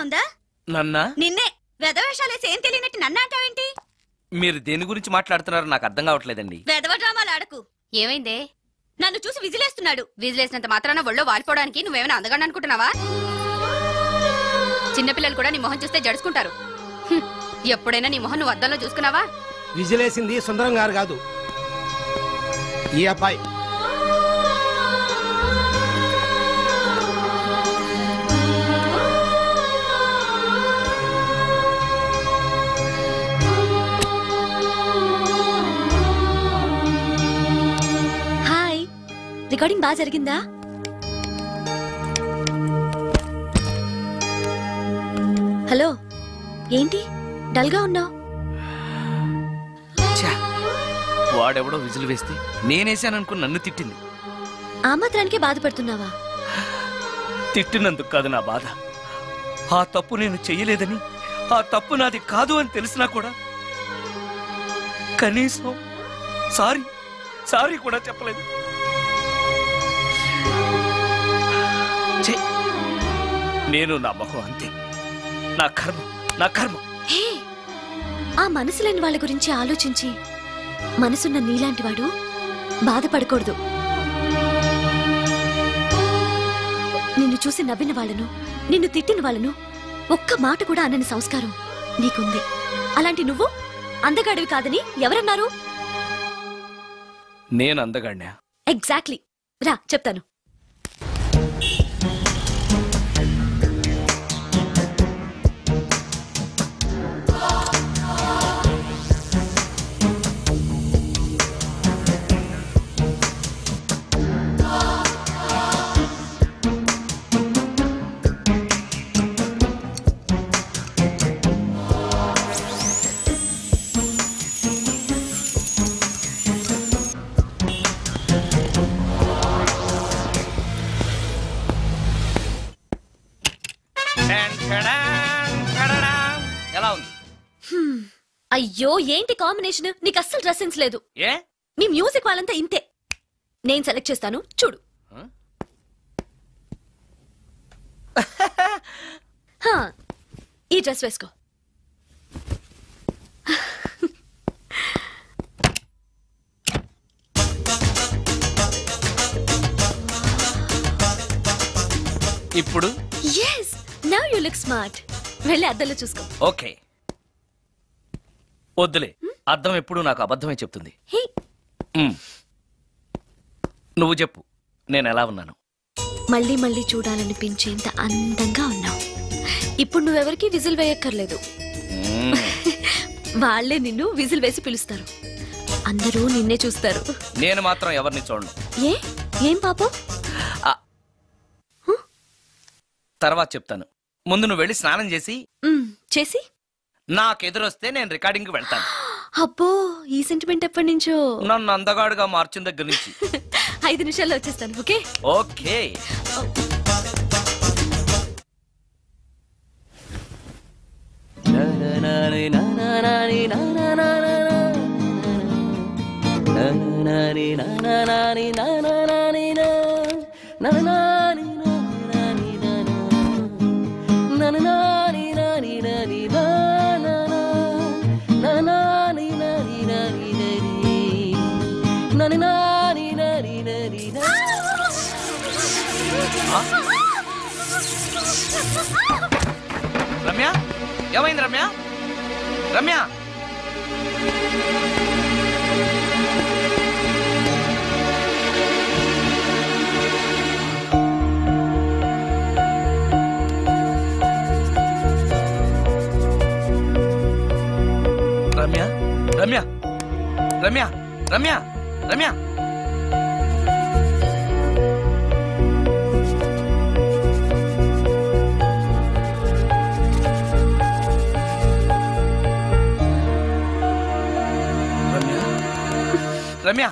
ఉందా నన్నా నిన్నే వెధవేషాలేసి ఏం తెలియనట్టు నన్ను అంటావేంటి మీరు దేని గురించి మాట్లాడుతున్నారో నాకు అర్థం కావట్లేదండి వెధవ డ్రామాలు ఆడకు ఏమైందే నన్ను చూసి విజిలేస్తున్నాడు విజిలేసినంత మాత్రాన ఒళ్ళో వాలిపోవడానికి నువ్వేమైనా అందగాడు అనుకుంటున్నావా చిన్నపిల్లలు కూడా నీ మొహం చూస్తే జడుచుకుంటారు హ్మ్. ఎప్పుడైనా నీ మొహం నువ్వు అద్దంలో చూసుకున్నావా విజిలేసింది సుందరం గారు కాదు ఈ అబ్బాయి హాయ్ రికార్డింగ్ బాగా జరిగిందా హలో ఏంటి డల్గా ఉన్నావు ఛా, వాడెవడో విజిల్ వేస్తే నేనేసాననుకుని నన్ను తిట్టింది ఆ మాత్రానికే బాధపడుతున్నావా తిట్టినందుకు కాదు నా బాధ ఆ తప్పు నేను చెయ్యలేదని ఆ తప్పు నాది కాదు అని తెలిసినా కూడా కనీసం సారీ సారీ కూడా చెప్పలేదు ఛీ, నేను నా మొహం అంతే నా కర్మ నా కర్మ హే ఆ మనసు లేని వాళ్ళ గురించి ఆలోచించి మనసున్న నీలాంటి వాడు బాధపడకూడదు నిన్ను చూసి నవ్విన వాళ్ళను నిన్ను తిట్టిన వాళ్ళను ఒక్క మాట కూడా అనని సంస్కారం నీకుంది అలాంటి నువ్వు అందగాడివి కాదని ఎవరన్నారు నేను అందగాడినా ఎగ్జాక్ట్లీ రా చెప్తాను ఎలా ఉంది అయ్యో ఏంటి కాంబినేషన్ నీకు అస్సలు డ్రెస్ సెన్స్ లేదు ఏ మీ మ్యూజిక్ వాళ్ళంతా ఇంతే నేను సెలెక్ట్ చేస్తాను చూడు హా, ఈ డ్రెస్ వేసుకో ఇప్పుడు yes now you look smart వెళ్ళి అద్దంలో చూసుకో ఓకే వద్దులే అర్థం ఎప్పుడు నాకు అబద్ధమే చెప్తుంది హే మ్. నువ్వు చెప్పు నేను ఎలా ఉన్నాను మళ్ళీ మళ్ళీ చూడాలనిపించేంత అందంగా ఉన్నావు ఇప్పుడు నువ్వెవరికి విజిల్ వేయక్కర్లేదు మ్. వాళ్ళే నిన్ను విజిల్ వేసి పిలుస్తారు అందరూ నిన్నే చూస్తారు నేను మాత్రం ఎవరిని చూడను ఏ ఏం పాపం తర్వాత చెప్తాను ముందు నువ్వు వెళ్ళి స్నానం చేసి మ్, చేసి నాకు ఎదురొస్తే నేను రికార్డింగ్కి వెళ్తాను అబ్బో ఈ సెంటిమెంట్ ఎప్పటి నుంచో నన్ను అందగాడుగా మార్చిన దగ్గర నుంచి ఐదు నిమిషాల్లో వచ్చేస్తాను ఓకే ఓకే రమ్య ఏమైంది రమ్య రమ్య రమ్య రమ్య రమ్య రమ్య రమ్య రమ్య రమ్య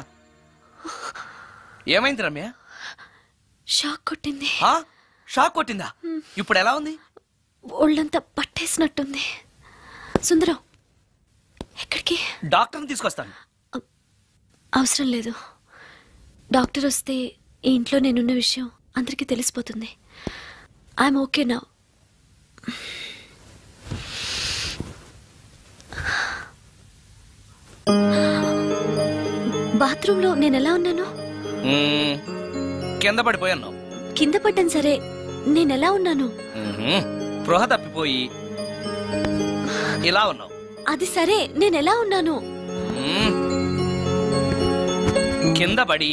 ఏమైంది రమ్య షాక్ కొట్టింది ఆ? షాక్ కొట్టిందా ఇప్పుడు ఎలా ఉంది ఒళ్ళంతా పట్టేసినట్టుంది సుందరం ఎక్కడికి డాక్టర్ని తీసుకొస్తాను అవసరం లేదు డాక్టర్ వస్తే ఈ ఇంట్లో నేనున్న విషయం అందరికీ తెలిసిపోతుంది ఐఎమ్ ఓకే నా బాత్రూంలో నేను ఎలా ఉన్నాను మ్మ్, కింద పడిపోయాను కింద పడ్డాను సరే నేను ఎలా ఉన్నాను స్పృహ తప్పిపోయి ఇలా ఉన్నావు అది సరే నేను ఎలా ఉన్నాను మ్మ్. కింద పడి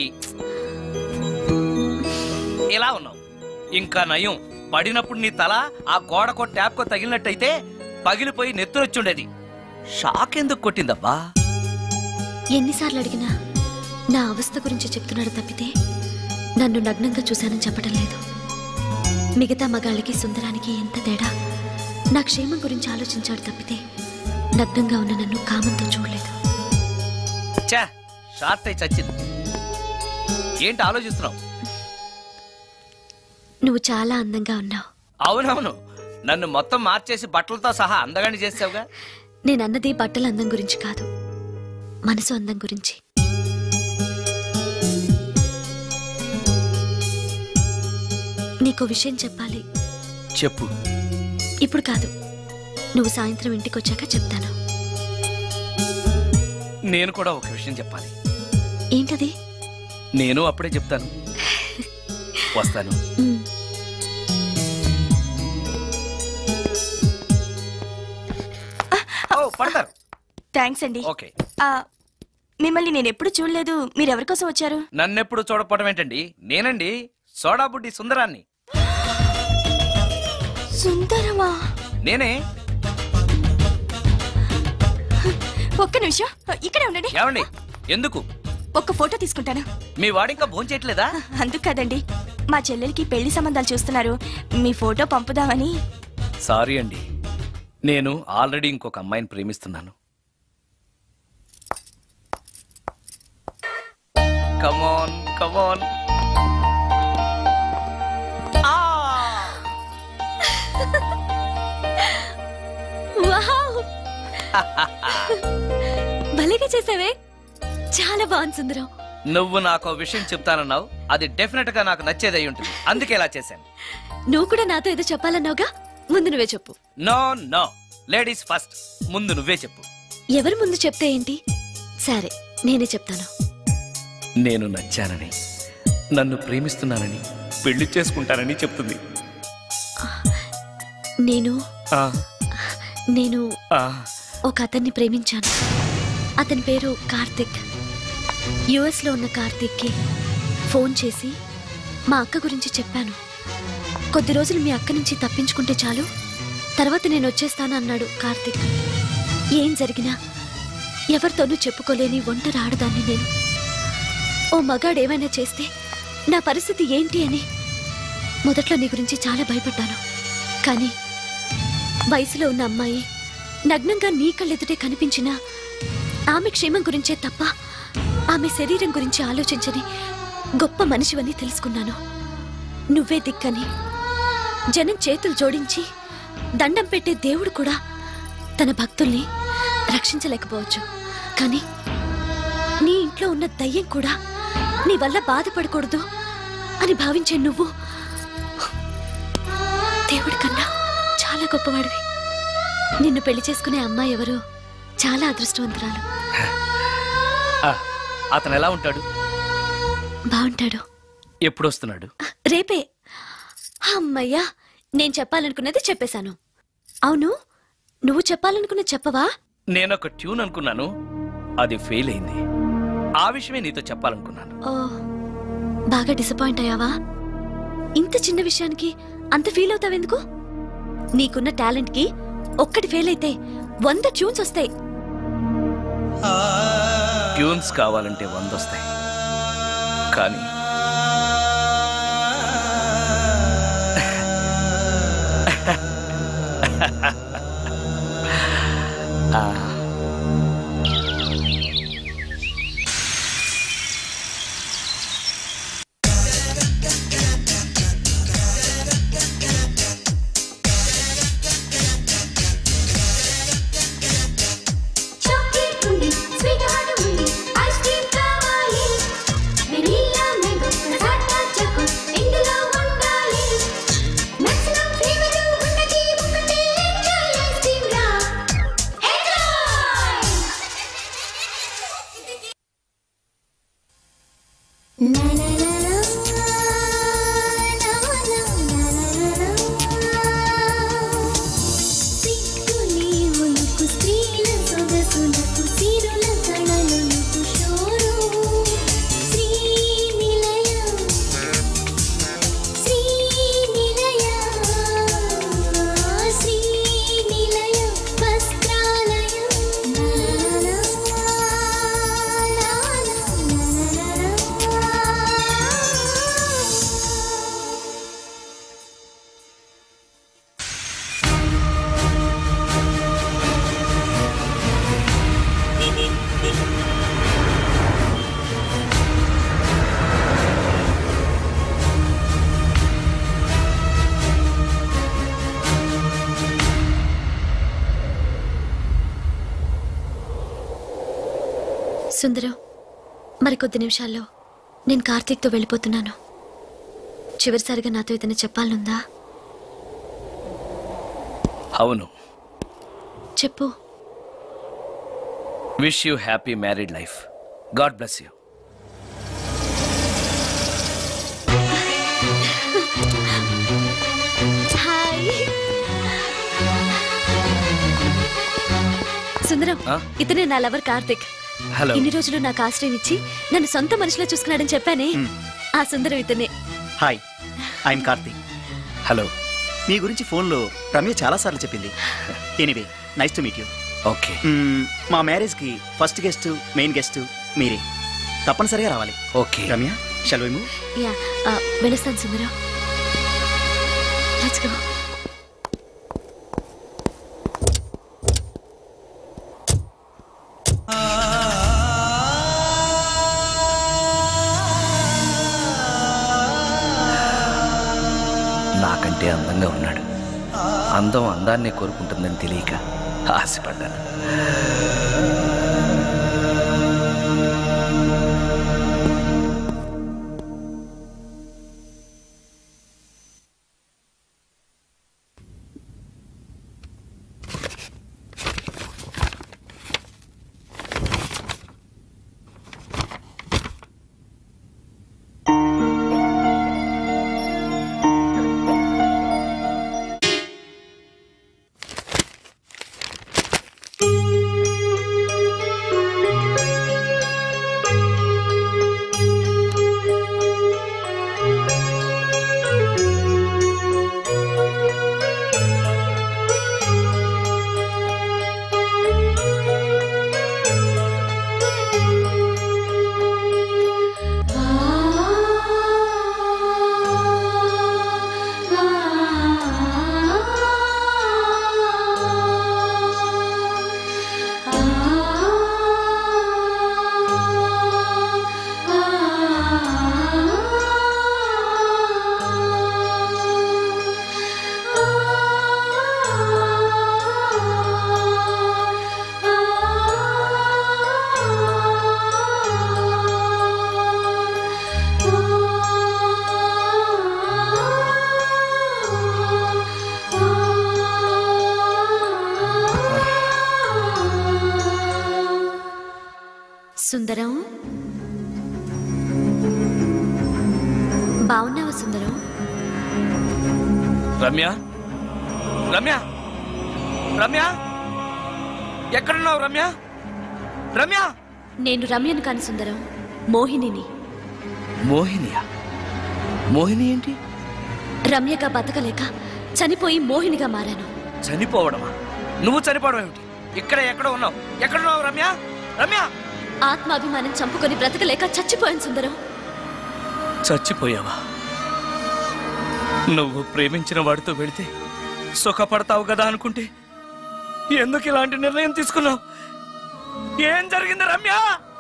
ఇలా ఉన్నావు ఇంకా నయం పడినప్పుడు నీ తల ఆ గోడకో ట్యాప్కో తగిలినట్టయితే పగిలిపోయి నెత్తురొచ్చుండేది షాక్ ఎందుకు కొట్టిందబ్బా ఎన్నిసార్లు అడిగినా నా అవస్థ గురించి చెప్తున్నాడు తప్పితే నన్ను నగ్నంగా చూశానని చెప్పడం లేదు మిగతా మగాళ్ళకి సుందరానికి ఎంత తేడా నా క్షేమం గురించి ఆలోచించాడు తప్పితే నగ్నంగా ఉన్న నన్ను కామంతో చూడలేదు చా షార్ట్ అయి చచ్చింది ఏంటి ఆలోచిస్తున్నావు నువ్వు చాలా అందంగా ఉన్నావు అవునవును నన్ను మొత్తం మార్చేసి బట్టలతో సహా అందగాని చేసావుగా నేను అన్నది బట్టల అందం గురించి కాదు మనసు అందం గురించి నీకో విషయం చెప్పాలి చెప్పు ఇప్పుడు కాదు నువ్వు సాయంత్రం ఇంటికి వచ్చాక చెప్తాను నేను కూడా ఒక విషయం చెప్పాలి ఏంటది నేను అప్పుడే చెప్తాను వస్తాను ఉమ్. ఓ పడతారు థ్యాంక్స్ అండి ఓకే ఆ, మిమ్మల్ని నేను ఎప్పుడు చూడలేదు మీరు ఎవరి కోసం వచ్చారు నన్నెప్పుడు చూడకపోవడం ఏంటండి నేనండి సోడా బుడ్డి సుందరాన్ని సుందరమా నేనే ఒక్క నిమిషం ఇక్కడే ఉండండి ఏమండి ఎందుకు ఒక్క ఫోటో తీసుకుంటాను మీ వాడింకా భోంచేయట్లేదా అందుకు కదండి మా చెల్లెలకి పెళ్లి సంబంధాలు చూస్తున్నారు మీ ఫోటో పంపుదామని సారీ అండి నేను ఆల్రెడీ ఇంకొక అమ్మాయిని ప్రేమిస్తున్నాను కమాన్ కమాన్ వావ్! భలేగా చేసావే చాలా బాగుంది సుందరం నువ్వు నాకు విషయం చెప్తానన్నావు అది డెఫినెట్ గా నాకు నచ్చేదై ఉంటుంది అందుకే ఇలా చేశాను నువ్వు కూడా నాతో ఏదో చెప్పాలన్నావుగా ముందు నువ్వే చెప్పు నో నో లేడీస్ ఫస్ట్ ముందు నువ్వే చెప్పు ఎవరి ముందు చెప్తే ఏంటి సరే నేనే చెప్తాను నేను నచ్చానని నన్ను ప్రేమిస్తున్నానని పెళ్లి చేసుకుంటానని చెప్తుంది నేను ఆ, నేను ఆ, ఒక అతన్ని ప్రేమించాను అతని పేరు కార్తిక్ యుఎస్ లో ఉన్న కార్తిక్కి ఫోన్ చేసి మా అక్క గురించి చెప్పాను కొద్ది రోజులు మీ అక్క నుంచి తప్పించుకుంటే చాలు తర్వాత నేను వచ్చేస్తాను అన్నాడు కార్తిక్ ఏం జరిగినా ఎవరితోనూ చెప్పుకోలేని ఒంటరి ఆడదాన్ని నేను ఓ మగాడు ఏమైనా చేస్తే నా పరిస్థితి ఏంటి అని మొదట్లో నీ గురించి చాలా భయపడ్డాను కానీ వయసులో ఉన్న అమ్మాయి నగ్నంగా నీ కళ్ళెదుటే కనిపించినా ఆమె క్షేమం గురించే తప్ప ఆమె శరీరం గురించి ఆలోచించని గొప్ప మనిషివని తెలుసుకున్నాను నువ్వే దిక్కని జనం చేతులు జోడించి దండం పెట్టే దేవుడు కూడా తన భక్తుల్ని రక్షించలేకపోవచ్చు కానీ నీ ఇంట్లో ఉన్న దయ్యం కూడా నీ వల్ల బాధపడకూడదు అని భావించే నువ్వు దేవుడి కన్నా చాలా గొప్పవాడివి నిన్ను పెళ్లి చేసుకునే అమ్మాయి ఎవరు చాలా అదృష్టవంతురాలు ఆ, అతను ఎలా ఉంటాడు బాగుంటాడు ఎప్పుడు వస్తున్నాడు రేపే అమ్మయ్యా నేను చెప్పాలనుకున్నది చెప్పేశాను అవును నువ్వు చెప్పాలనుకున్నది చెప్పవా నేను ఒక ట్యూన్ అనుకున్నాను అది ఫెయిల్ అయింది ఆ విషయమే నీతో చెప్పాలనుకున్నాను ఓ బాగా డిసప్పాయింట్ అయ్యావా ఇంత చిన్న విషయానికి అంత ఫీల్ అవుతావెందుకు నీకున్న టాలెంట్ కి ఒక్కటి ఫెయిల్ అయితే వంద ట్యూన్స్ వస్తాయి ట్యూన్స్ కావాలంటే వంద వస్తాయి కానీ ఆ, చాక్లెట్ ఉంది స్వీట్ హార్ట్ ఉంది ఐస్ క్రీమ్ కావాలి వెనీలా సుందరం మరి కొద్ది నిమిషాల్లో నేను కార్తీక్తో వెళ్ళిపోతున్నాను చివరిసారిగా నాతో ఇతను చెప్పాలనుందా అవును చెప్పు wish you happy married life God bless you hi Sundaram ఆ? ఇతనే నా లవర్ కార్తిక్ హలో ఇన్ని రోజులు నాకు ఆశ్రయం ఇచ్చి నన్ను సొంత మనిషిలో చూసుకున్నాడని చెప్పానే ఆ సుందరం ఇతనే హాయ్ ఐఎమ్ కార్తీక్ హలో మీ గురించి ఫోన్లో రమ్య చాలాసార్లు చెప్పింది anyway nice to meet you okay మా మ్యారేజ్కి ఫస్ట్ గెస్ట్ మెయిన్ గెస్ట్ మీరే తప్పనిసరిగా రావాలి okay Ramya shall we move yeah ఆ, వెళ్ళొస్తాను సుందరం లెట్స్ గో నాకంటే అందంగా ఉన్నాడు అందం అందాన్నే కోరుకుంటుందని తెలియక ఆశపడ్డాను సుందరం బాగున్నావా సుందరం రమ్య రమ్య రమ్య ఎక్కడున్నావు రమ్య రమ్య నేను రమ్యను కాని సుందరం మోహినిని మోహినియా మోహిని ఏంటి రమ్యగా బతకలేక చనిపోయి మోహినిగా మారాను చనిపోవడమా నువ్వు చనిపోవడం ఏమిటి ఇక్కడ ఎక్కడ ఉన్నావు ఎక్కడున్నావు రమ్య రమ్య ఆత్మాభిమానం చంపుకొని బ్రతకలేక చచ్చిపోయాను సుందరం చచ్చిపోయావా నువ్వు ప్రేమించిన వాడితో వెళితే సుఖపడతావు కదా అనుకుంటే ఎందుకు ఇలాంటి నిర్ణయం తీసుకున్నావు ఏం జరిగింది రమ్య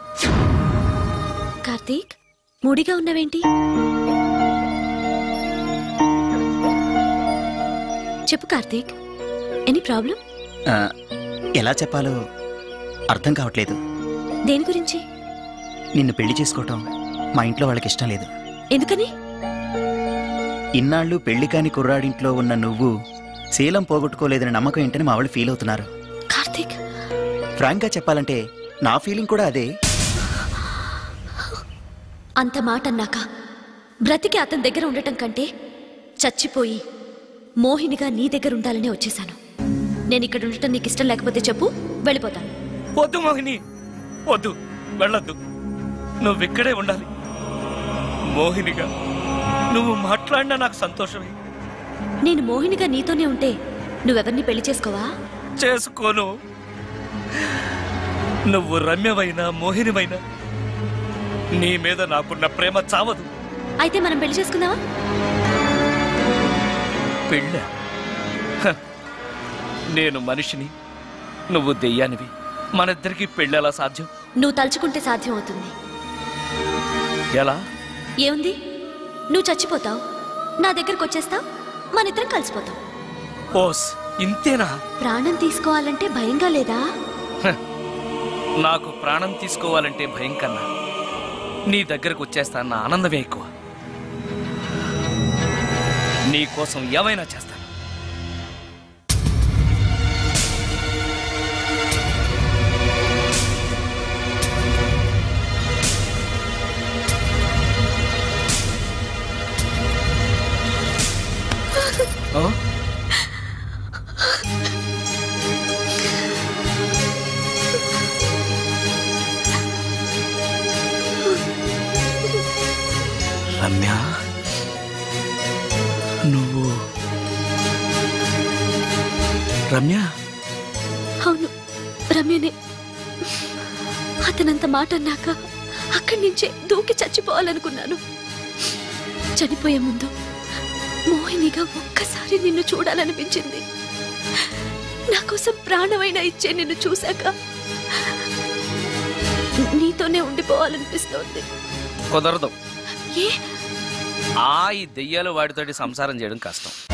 కార్తీక్ మూడిగా ఉన్నవేంటి చెప్పు కార్తీక్ ఎనీ ప్రాబ్లం ఎలా చెప్పాలో అర్థం కావట్లేదు దేని గురించి నిన్ను పెళ్లి చేసుకోవటం మా ఇంట్లో వాళ్ళకి ఇష్టం లేదు ఎందుకని ఇన్నాళ్ళు పెళ్లి కాని కుర్రాడింట్లో ఉన్న నువ్వు శీలం పోగొట్టుకోలేదని నమ్మకం ఏంటని మా వాళ్ళు ఫీల్ అవుతున్నారు కార్తీక్ ఫ్రాంక్గా చెప్పాలంటే నా ఫీలింగ్ కూడా అదే అంత మాట అన్నాక బ్రతికి అతని దగ్గర ఉండటం కంటే చచ్చిపోయి మోహినిగా నీ దగ్గర ఉండాలనే వచ్చేశాను నేను ఇక్కడ ఉండటం నీకు ఇష్టం లేకపోతే చెప్పు వెళ్ళిపోతాను వద్దు మోహిని వద్దు వెళ్ళొద్దు నువ్వు ఇక్కడే ఉండాలి మోహినిగా నువ్వు మాట్లాడినా నాకు సంతోషమే నేను మోహినిగా నీతోనే ఉంటే నువ్వెవరిని పెళ్లి చేసుకోవా చేసుకోను నువ్వు రమ్యవైనా మోహినివైనా నీ మీద నాకున్న ప్రేమ చావదు అయితే మనం పెళ్లి చేసుకుందావా పెళ్ళ నేను మనిషిని నువ్వు దెయ్యానివి మనిద్దరికి పెళ్ళెలా సాధ్యం నువ్వు తలుచుకుంటే సాధ్యం అవుతుంది ఎలా ఏముంది నువ్వు చచ్చిపోతావు నా దగ్గరకు వచ్చేస్తావు మన ఇద్దరం కలిసిపోతాం ఓస్ ఇంతేనా ప్రాణం తీసుకోవాలంటే భయంగా లేదా నాకు ప్రాణం తీసుకోవాలంటే భయం కన్నా నీ దగ్గరకు వచ్చేస్తాన్న ఆనందమే ఎక్కువ నీ కోసం ఏమైనా చేస్తాను ఓ రమ్య నువ్వు రమ్య అవును రమ్యనే అతనంత మాట అన్నాక అక్కడి నుంచే దూకి చచ్చిపోవాలనుకున్నాను చనిపోయే ముందు మోహినిగా ఒక్కసారి నిన్ను చూడాలనిపించింది నా కోసం ప్రాణమైనా ఇచ్చే నిన్ను చూశాక నీతోనే ఉండిపోవాలనిపిస్తోంది కుదరదు ఏ ఆ ఈ దెయ్యాలు వాడితోటి సంసారం చేయడం కష్టం